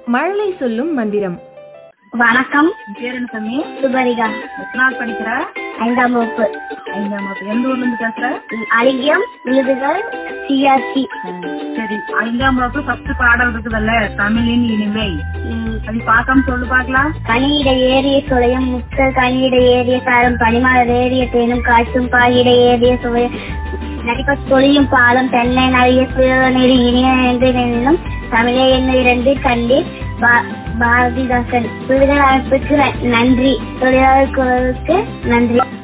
மழலை சொல்லும் மந்திரம் வணக்கம் பேர் என்ன சாமி சுபரிகா எத்தனாவது படிக்கிற ஐந்தாம் வகுப்பு ஐந்தாம் வகுப்பு எந்த ஊர்ல இருந்து பேசுற அலிங்கம் விழுதுகள் சிஆர்சி சரி ஐந்தாம் வகுப்பு ஃபர்ஸ்ட் பாடல் இருக்குதுல்ல தமிழின் இனிமை அது பார்க்காம சொல்லு பார்க்கலாம் கனியிட ஏறிய சுளையும் முத்தல் கனியிட ஏறிய சாரம் பனிமலர் ஏறிய தேனும் காய்ச்சும் பாயிட ஏறிய சுவை நடிப்ப தொழியும் பாலம் தென்னை நழிய சுயநெறி இனிய என்று நின்னும் தமிழே என்ன இரண்டு கண்டு பா- பாரதிதாசன் விடுதலை அமைப்புக்கு நன்றி தொழிலாளர் குரலுக்கு நன்றி